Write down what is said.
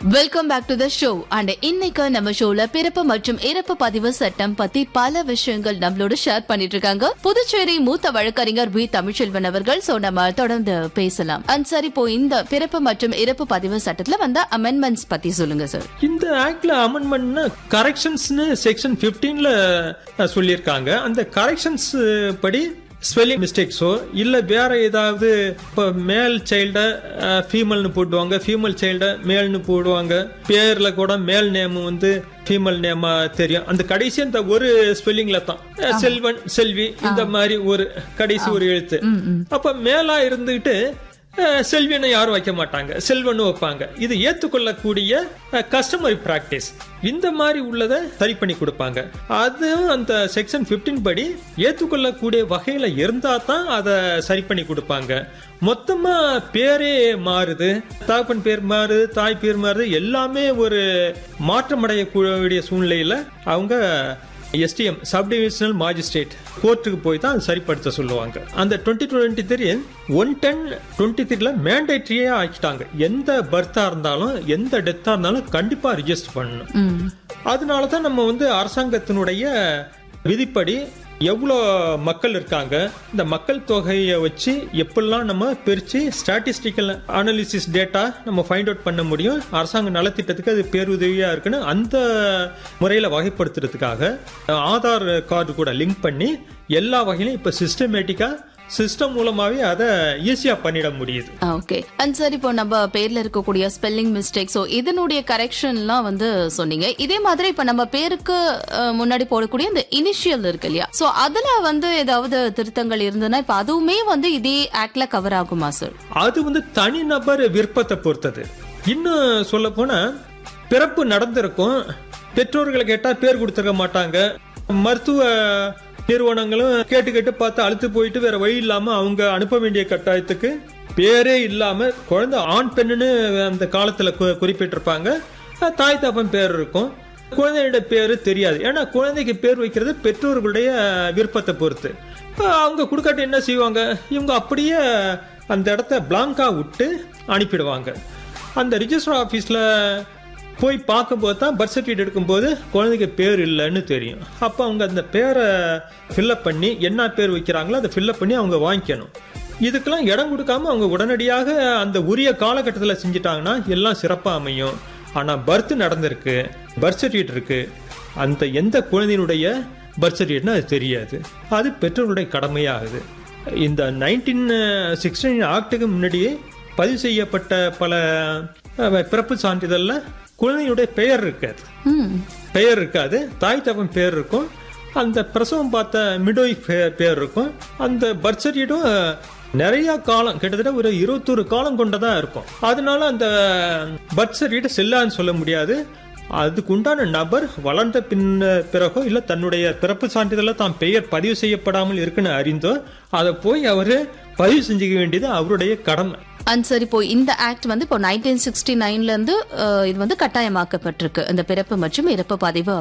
Welcome back to the show and இன்னைக்கு நம்ம ஷோல பிறப்பு மற்றும் இறப்பு பதிவு சட்டம் பத்தி பல விஷயங்கள் நம்மளோட ஷேர் பண்ணிட்டு இருக்காங்க புதுச்சேரி மூத்த வழக்கறிஞர் வி தமிழ்ச்செல்வன் அவர்கள் சோ நம்ம தொடர்ந்து பேசலாம் அண்ட் சார் இப்போ இந்த பிறப்பு மற்றும் இறப்பு பதிவு சட்டத்துல வந்த அமெண்ட்மெண்ட்ஸ் பத்தி சொல்லுங்க சார் இந்த ஆக்ட்ல அமெண்ட்மெண்ட்னா கரெக்ஷன்ஸ்னு செக்ஷன் 15ல சொல்லியிருக்காங்க அந்த கரெக்ஷன்ஸ் படி ஸ்பெல்லிங் மிஸ்டேக்ஸோ இல்ல வேற ஏதாவது இப்போ மேல் சைல்ட ஃபீமேல்னு போடுவாங்க ஃபீமேல் சைல்ட மேல்னு போடுவாங்க பேர்ல கூட மேல் நேம் வந்து ஃபீமேல் நேமா தெரியும் அந்த கடைசி அந்த ஒரு ஸ்பெல்லிங்ல தான் அஹ், செல்வன் செல்வி இந்த மாதிரி ஒரு கடைசி ஒரு எழுத்து அப்ப மேலா இருந்துகிட்டு அஹ், செல்வியனை யாரும் வைக்க மாட்டாங்க செல்வன்னு வைப்பாங்க இது ஏத்துக்கொள்ளக்கூடிய கஸ்டமரி பிராக்டிஸ் இந்த மாதிரி உள்ளதை சரி பண்ணி கொடுப்பாங்க அதுவும் அந்த செக்ஷன் 15 படி ஏத்துக்கொள்ளக்கூடிய வகையில இருந்தா தான் அதை சரி பண்ணி கொடுப்பாங்க மொத்தமா பேரே மாறுது தகப்பன் பேர் மாறுது தாய் பேர் மாறுது எல்லாமே ஒரு மாற்றமடையக்கூடிய சூழ்நிலையில அவங்க எஸ்டிஎம் சப் டிவிஷனல் மாஜிஸ்ட்ரேட் கோர்ட்டுக்கு போய் தான் அது சரிப்படுத்த சொல்லுவாங்க அந்த twenty twenty three one ten twenty த்ரீல மேண்டேட்ரியே ஆக்கிட்டாங்க எந்த பர்த்தா இருந்தாலும் எந்த டெத்தா இருந்தாலும் கண்டிப்பா ரிஜிஸ்டர் பண்ணணும் ம். அதனால தான் நம்ம வந்து அரசாங்கத்தினுடைய விதிப்படி எவ்வளோ மக்கள் இருக்காங்க இந்த மக்கள் தொகையை வச்சு எப்படிலாம் நம்ம பிரித்து ஸ்டாட்டிஸ்டிக்கல் அனாலிசிஸ் டேட்டா நம்ம ஃபைண்ட் அவுட் பண்ண முடியும் அரசாங்க நலத்திட்டத்துக்கு அது பேருதவியாக இருக்குன்னு அந்த முறையில் வகைப்படுத்துறதுக்காக ஆதார் கார்டு கூட லிங்க் பண்ணி எல்லா வகையிலும் இப்போ சிஸ்டமேட்டிக்காக சிஸ்டம் மூலமாகவே அதை ஈஸியாக பண்ணிட முடியுது ஓகே அண்ட் சார் இப்போ நம்ம பேர்ல இருக்கக்கூடிய ஸ்பெல்லிங் மிஸ்டேக்ஸோ இதனுடைய கரெக்ஷன்லாம் வந்து சொன்னீங்க இதே மாதிரி இப்ப நம்ம பேருக்கு அஹ், முன்னாடி போடக்கூடிய இந்த இனிஷியல் இருக்கு இல்லையா சோ அதுல வந்து ஏதாவது திருத்தங்கள் இருந்ததுன்னா இப்ப அதுவுமே வந்து இதே ஆக்ட்ல கவர் ஆகுமா சார் அது வந்து தனிநபர் விருப்பத்தை பொறுத்தது இன்னும் சொல்ல போனா பிறப்பு நடந்திருக்கும் பெற்றோர்களை கேட்டா பேர் கொடுத்துருக்க மாட்டாங்க மருத்துவ நிறுவனங்களும் கேட்டு கேட்டு பார்த்து அழுத்து போயிட்டு வேற வழி இல்லாம அவங்க அனுப்ப வேண்டிய கட்டாயத்துக்கு பேரே இல்லாம குழந்தை ஆண் பெண்ணுன்னு அந்த காலத்துல கு- குறிப்பிட்டிருப்பாங்க அஹ் தாய் தப்பன் பேர் இருக்கும் குழந்தையோட பேரு தெரியாது ஏன்னா குழந்தைக்கு பேர் வைக்கிறது பெற்றோர்களுடைய விருப்பத்தை பொறுத்து அஹ் அவங்க கொடுக்காட்டி என்ன செய்வாங்க இவங்க அப்படியே அந்த இடத்த பிளாங்கா விட்டு அனுப்பிடுவாங்க அந்த ரிஜிஸ்டர் ஆஃபீஸில் போய் பார்க்கும்போது தான் பர்த் சர்டிஃபிகேட் எடுக்கும்போது குழந்தைக்கு பேர் இல்லைன்னு தெரியும் அப்போ அவங்க அந்த பேரை ஃபில்லப் பண்ணி என்ன பேர் வைக்கிறாங்களோ அதை ஃபில்லப் பண்ணி அவங்க வாங்கிக்கணும் இதுக்கெல்லாம் இடம் கொடுக்காம அவங்க உடனடியாக அந்த உரிய காலகட்டத்தில் செஞ்சிட்டாங்கன்னா எல்லாம் சிறப்பாக அமையும் ஆனால் பர்த் நடந்திருக்கு பர்த் சர்டிஃபிகேட் இருக்கு அந்த எந்த குழந்தையினுடைய பர்த் சர்டிஃபிகேட்னு அது தெரியாது அது பெற்றோருடைய கடமையாகுது இந்த நைன்டீன் சிக்ஸ்டீன் ஆக்டுக்கு முன்னாடியே பதிவு செய்யப்பட்ட பல அஹ், பிறப்பு சான்றிதழ்ல குழந்தையுடைய பெயர் இருக்காது ம் பெயர் இருக்காது தாய் தகவன் பேர் இருக்கும் அந்த பிரசவம் பார்த்த மிடோய் பேர் இருக்கும் அந்த பர்த் சர்டிஃபிகேட்டும் நிறைய காலம் கிட்டத்தட்ட ஒரு இருபத்தொரு காலம் கொண்டதா இருக்கும் அதனால அந்த பர்த் சர்டிஃபிகேட் செல்லான்னு சொல்ல முடியாது அதுக்கு உண்டான நபர் வளர்ந்த பின் பிறகோ இல்ல தன்னுடைய பிறப்பு சான்றிதழ்ல தான் பெயர் பதிவு செய்யப்படாமல் இருக்குன்னு அறிந்தோ அதை போய் அவரு பதிவு செஞ்சுக்க வேண்டியது அவருடைய கடமை அண்ட் சார் இப்போ இந்த ஆக்ட் வந்து இப்போ நைன்டீன் சிக்ஸ்டி நைன்ல இருந்து அஹ், இது வந்து கட்டாயமாக்கப்பட்டிருக்கு இந்த பிறப்பு மற்றும் இறப்பு பதிவு